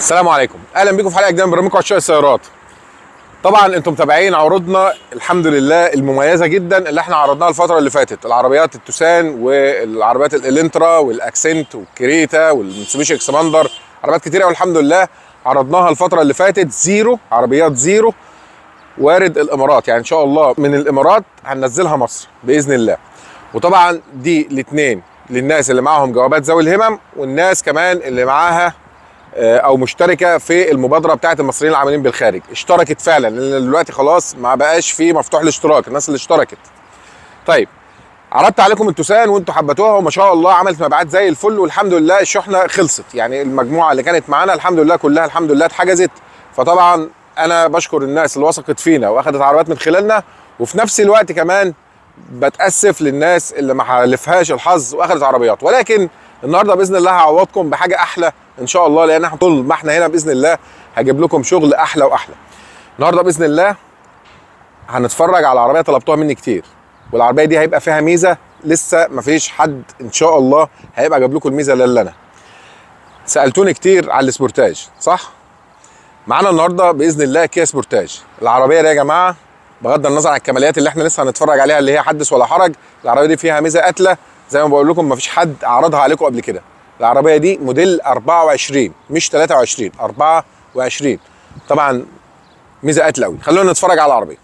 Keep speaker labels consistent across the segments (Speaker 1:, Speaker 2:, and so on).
Speaker 1: السلام عليكم اهلا بيكم في حلقه جديده من برنامجكم عشاق السيارات طبعا انتم متابعين عروضنا الحمد لله المميزه جدا اللي احنا عرضناها الفتره اللي فاتت العربيات التوسان والعربيات الالنترا والاكسنت والكريتا والمتسوبيشي اكسباندر عربيات كتيره والحمد لله عرضناها الفتره اللي فاتت زيرو عربيات زيرو وارد الامارات يعني ان شاء الله من الامارات هننزلها مصر باذن الله وطبعا دي الاثنين للناس اللي معاهم جوابات ذوي الهمم والناس كمان اللي معاها او مشتركه في المبادره بتاعه المصريين العاملين بالخارج اشتركت فعلا لان دلوقتي خلاص ما بقاش في مفتوح الاشتراك الناس اللي اشتركت طيب عرضت عليكم التوسان وانتوا حبيتوها وما شاء الله عملت مبيعات زي الفل والحمد لله الشحنه خلصت يعني المجموعه اللي كانت معانا الحمد لله كلها الحمد لله اتحجزت فطبعا انا بشكر الناس اللي وثقت فينا واخدت عربيات من خلالنا وفي نفس الوقت كمان بتاسف للناس اللي ما حالفهاش الحظ واخدت عربيات ولكن النهارده باذن الله هعوضكم بحاجه احلى ان شاء الله لان احنا طول ما احنا هنا باذن الله هجيب لكم شغل احلى واحلى النهارده باذن الله هنتفرج على عربيه طلبتوها مني كتير والعربيه دي هيبقى فيها ميزه لسه ما فيش حد ان شاء الله هيبقى جاب لكم الميزه الا انا سالتوني كتير على السبورتاج صح معانا النهارده باذن الله كيا سبورتاج العربيه دي يا جماعه بغض النظر عن الكماليات اللي احنا لسه هنتفرج عليها اللي هي حدث ولا حرج العربيه دي فيها ميزه قاتله زي ما بقول لكم ما فيش حد عرضها عليكم قبل كده العربيه دي موديل 24 مش 23 24 طبعا ميزه قاتله قوي خلونا نتفرج على العربيه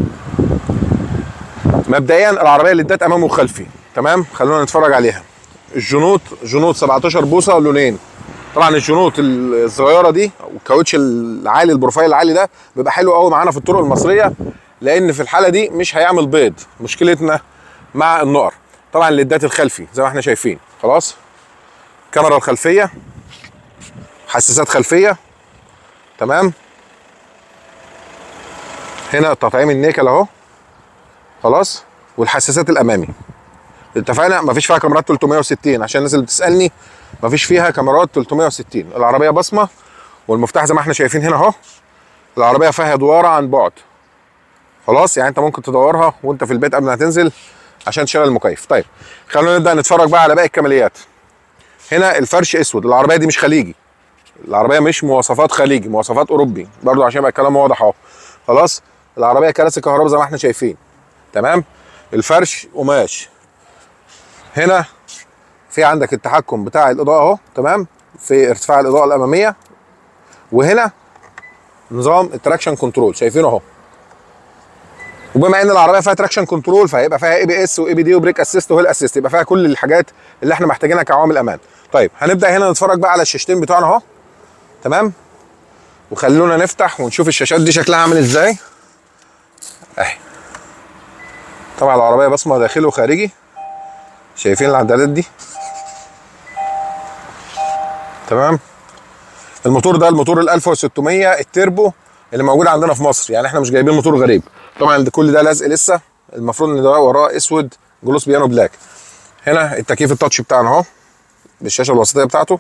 Speaker 1: مبدئيا العربيه اللي ادت امامي وخلفي تمام خلونا نتفرج عليها الجنوط جنوط 17 بوصه لونين طبعا الجنوط الصغيره دي والكاوتش العالي البروفايل العالي ده بيبقى حلو قوي معانا في الطرق المصريه لان في الحاله دي مش هيعمل بيض مشكلتنا مع النقر طبعا الليدات الخلفي زي ما احنا شايفين خلاص الكاميرا الخلفيه حساسات خلفيه تمام هنا تطعيم النيكل اهو خلاص والحساسات الامامي اتفقنا مفيش فيها كاميرات 360 عشان الناس اللي بتسالني مفيش فيها كاميرات 360 العربيه بصمه والمفتاح زي ما احنا شايفين هنا اهو العربيه فيها دواره عن بعد خلاص يعني انت ممكن تدورها وانت في البيت قبل ما تنزل عشان تشغل المكيف طيب خلونا نبدا نتفرج بقى على باقي الكماليات هنا الفرش اسود العربيه دي مش خليجي العربيه مش مواصفات خليجي مواصفات اوروبي برضو عشان يبقى الكلام واضح اهو خلاص العربيه كراسي كهرباء زي ما احنا شايفين تمام الفرش قماش هنا في عندك التحكم بتاع الاضاءه اهو تمام في ارتفاع الاضاءه الاماميه وهنا نظام التراكشن كنترول شايفينه اهو وبما ان العربيه فيها تراكشن كنترول فهيبقى فيها اي بي اس واي بي دي وبريك اسيست وهيل اسيست يبقى فيها كل الحاجات اللي احنا محتاجينها كعوامل امان طيب هنبدا هنا نتفرج بقى على الشاشتين بتوعنا اهو تمام وخلونا نفتح ونشوف الشاشات دي شكلها عامل ازاي اهي طبعا العربيه بصمه داخلي وخارجي شايفين العدادات دي تمام الموتور ده الموتور ال 1600 التربو اللي موجود عندنا في مصر يعني احنا مش جايبين موتور غريب طبعا ده كل ده لزق لسه المفروض ان ده وراه اسود جلوس بيانو بلاك هنا التكييف التاتش بتاعنا اهو بالشاشه الوسطيه بتاعته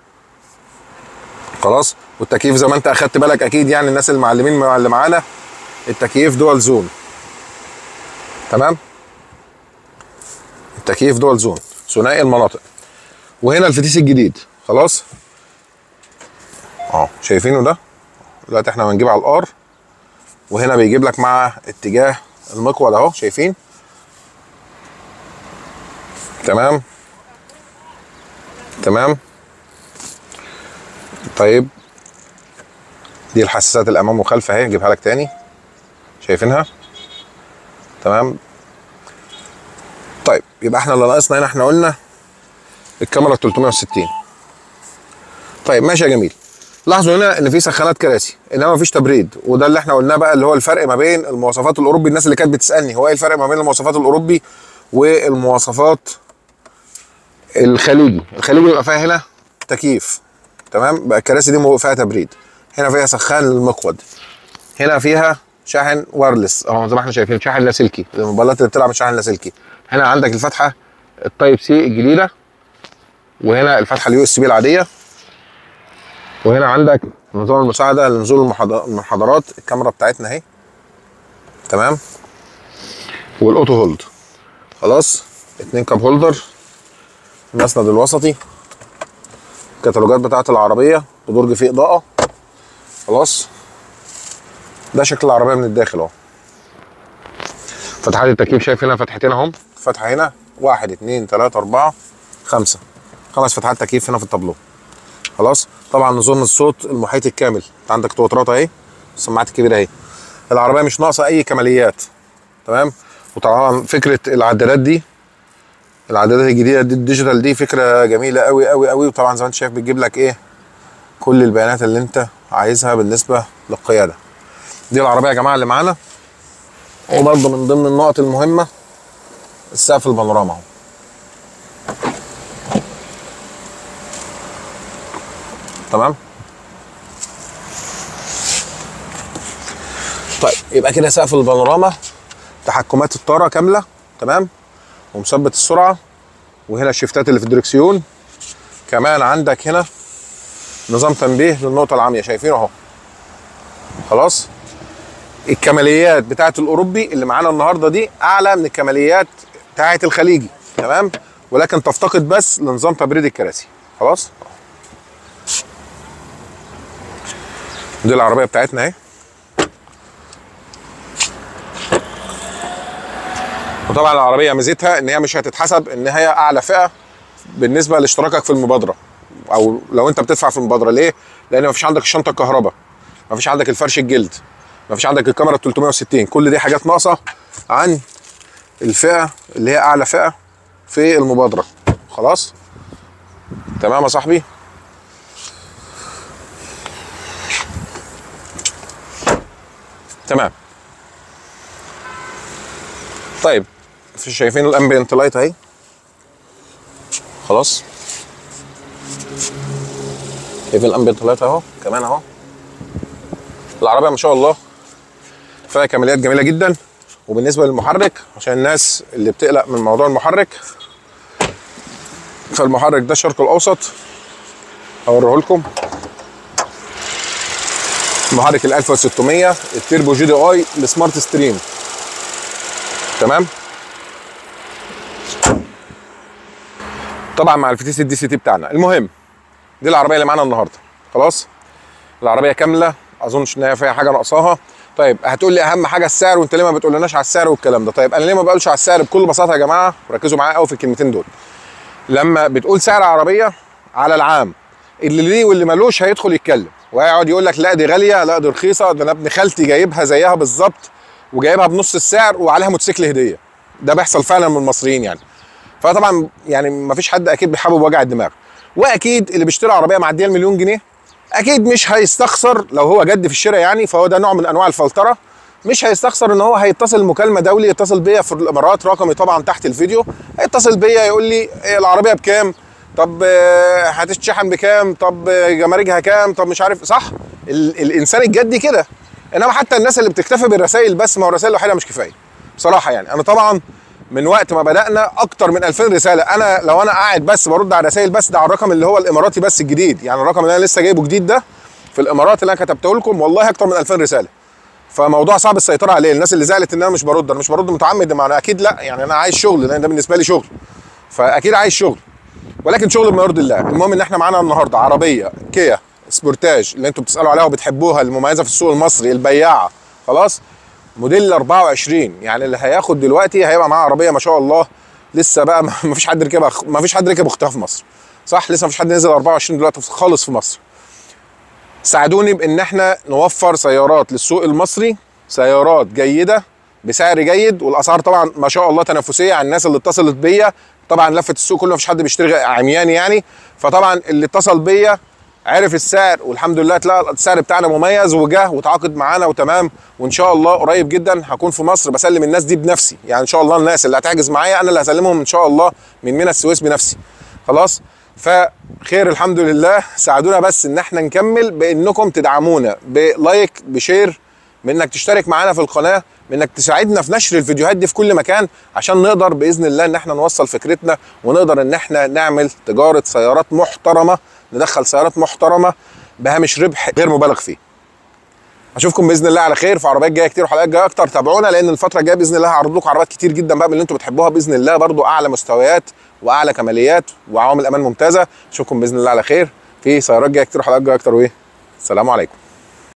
Speaker 1: خلاص والتكييف زي ما انت اخدت بالك اكيد يعني الناس المعلمين اللي معانا التكييف دول زون تمام التكييف دول زون ثنائي المناطق وهنا الفتيس الجديد خلاص اهو شايفينه ده دلوقتي احنا هنجيب على الار وهنا بيجيب لك مع اتجاه المقود اهو شايفين تمام تمام طيب دي الحساسات الامام وخلف اهي اجيبها لك تاني شايفينها تمام طيب يبقى احنا اللي ناقصنا هنا احنا قلنا الكاميرا 360 طيب ماشي يا جميل لاحظوا هنا ان في سخانات كراسي انما مفيش تبريد وده اللي احنا قلناه بقى اللي هو الفرق ما بين المواصفات الاوروبي الناس اللي كانت بتسالني هو ايه الفرق ما بين المواصفات الاوروبي والمواصفات الخليجي الخليجي بيبقى فيها هنا تكييف تمام بقى الكراسي دي فيها تبريد هنا فيها سخان للمقود هنا فيها شاحن وايرلس اهو زي ما احنا شايفين شاحن لاسلكي الموبايلات اللي بتلعب شاحن لاسلكي هنا عندك الفتحه التايب سي الجديده وهنا الفتحه اليو اس بي العاديه وهنا عندك نظام المساعده لنزول المحاضرات الكاميرا بتاعتنا اهي تمام والاوتو هولد خلاص اتنين كاب هولدر المسند الوسطي الكتالوجات بتاعت العربيه بدرج فيه اضاءه خلاص ده شكل العربيه من الداخل اهو فتحات التكييف شايف هنا فتحتين اهم فتحه هنا واحد اتنين تلاته اربعه خمسه خمس فتحات تكييف هنا في التابلو خلاص طبعا نظام الصوت المحيط الكامل انت عندك توترات اهي السماعات الكبيره اهي العربيه مش ناقصه اي كماليات تمام وطبعا فكره العدادات دي العدادات الجديده دي الديجيتال دي فكره جميله قوي قوي قوي وطبعا زي ما انت شايف بتجيب لك ايه كل البيانات اللي انت عايزها بالنسبه للقياده دي العربيه يا جماعه اللي معانا وبرضه من ضمن النقط المهمه السقف البانوراما اهو تمام طيب يبقى كده سقف البانوراما تحكمات الطاره كامله تمام ومثبت السرعه وهنا الشفتات اللي في الدركسيون كمان عندك هنا نظام تنبيه للنقطه العاميه شايفينه اهو خلاص الكماليات بتاعه الاوروبي اللي معانا النهارده دي اعلى من الكماليات بتاعه الخليجي تمام ولكن تفتقد بس لنظام تبريد الكراسي خلاص دي العربيه بتاعتنا اهي وطبعا العربيه ميزتها ان هي مش هتتحسب ان هي اعلى فئه بالنسبه لاشتراكك في المبادره او لو انت بتدفع في المبادره ليه؟ لان مفيش عندك الشنطه الكهرباء مفيش عندك الفرش الجلد مفيش عندك الكاميرا 360 كل دي حاجات ناقصه عن الفئه اللي هي اعلى فئه في المبادره خلاص تمام يا صاحبي تمام طيب في شايفين الامبيانت لايت اهي خلاص شايفين الامبيانت لايت اهو كمان اهو العربيه ما شاء الله فيها كماليات جميله جدا وبالنسبه للمحرك عشان الناس اللي بتقلق من موضوع المحرك فالمحرك ده الشرق الاوسط هوريه لكم محرك ال 1600 التيربو جي دي اي السمارت ستريم تمام طبعا مع الفتيس الدي سي تي بتاعنا المهم دي العربيه اللي معانا النهارده خلاص العربيه كامله اظنش ان هي فيها حاجه ناقصاها طيب هتقول لي اهم حاجه السعر وانت ليه ما بتقولناش على السعر والكلام ده طيب انا ليه ما بقولش على السعر بكل بساطه يا جماعه وركزوا معايا قوي في الكلمتين دول لما بتقول سعر عربيه على العام اللي ليه واللي ملوش هيدخل يتكلم وهيقعد يقول لك لا دي غاليه لا دي رخيصه ده انا ابن خالتي جايبها زيها بالظبط وجايبها بنص السعر وعليها موتوسيكل هديه ده بيحصل فعلا من المصريين يعني فطبعا يعني ما فيش حد اكيد بيحابب وجع الدماغ واكيد اللي بيشتري عربيه معديه المليون جنيه اكيد مش هيستخسر لو هو جد في الشراء يعني فهو ده نوع من انواع الفلتره مش هيستخسر ان هو هيتصل مكالمه دولي يتصل بيا في الامارات رقمي طبعا تحت الفيديو هيتصل بيا يقول لي إيه العربيه بكام طب آه، هتتشحن بكام طب آه، جماركها كام طب مش عارف صح ال الانسان الجدي كده انما حتى الناس اللي بتكتفي بالرسائل بس ما هو الرسائل الوحيده مش كفايه بصراحه يعني انا طبعا من وقت ما بدانا اكتر من 2000 رساله انا لو انا قاعد بس برد على رسائل بس ده على الرقم اللي هو الاماراتي بس الجديد يعني الرقم اللي انا لسه جايبه جديد ده في الامارات اللي انا كتبته لكم والله اكتر من 2000 رساله فموضوع صعب السيطره عليه الناس اللي زعلت ان انا مش برد انا مش برد متعمد ما انا اكيد لا يعني انا عايز شغل لان ده بالنسبه لي شغل فاكيد عايز شغل ولكن شغل بما يرضي الله المهم ان احنا معانا النهارده عربيه كيا سبورتاج اللي انتم بتسالوا عليها وبتحبوها المميزه في السوق المصري البياعه خلاص موديل 24 يعني اللي هياخد دلوقتي هيبقى معاه عربيه ما شاء الله لسه بقى ما فيش حد ركبها ما فيش حد ركب اختها في مصر صح لسه ما فيش حد نزل 24 دلوقتي خالص في مصر ساعدوني بان احنا نوفر سيارات للسوق المصري سيارات جيده بسعر جيد والاسعار طبعا ما شاء الله تنافسيه على الناس اللي اتصلت بيا طبعا لفه السوق كله مفيش حد بيشتري عمياني يعني فطبعا اللي اتصل بيا عرف السعر والحمد لله تلاقى السعر بتاعنا مميز وجه وتعاقد معانا وتمام وان شاء الله قريب جدا هكون في مصر بسلم الناس دي بنفسي يعني ان شاء الله الناس اللي هتحجز معايا انا اللي هسلمهم ان شاء الله من مينا السويس بنفسي خلاص فخير الحمد لله ساعدونا بس ان احنا نكمل بانكم تدعمونا بلايك بشير بانك تشترك معانا في القناه بانك تساعدنا في نشر الفيديوهات دي في كل مكان عشان نقدر باذن الله ان احنا نوصل فكرتنا ونقدر ان احنا نعمل تجاره سيارات محترمه ندخل سيارات محترمه بهامش ربح غير مبالغ فيه اشوفكم باذن الله على خير في عربيات جايه كتير وحلقات جايه اكتر تابعونا لان الفتره الجايه باذن الله هعرض لكم عربيات كتير جدا بقى من اللي انتم بتحبوها باذن الله برضو اعلى مستويات واعلى كماليات وعوامل امان ممتازه اشوفكم باذن الله على خير في سيارات جايه كتير وحلقات جايه اكتر وايه السلام عليكم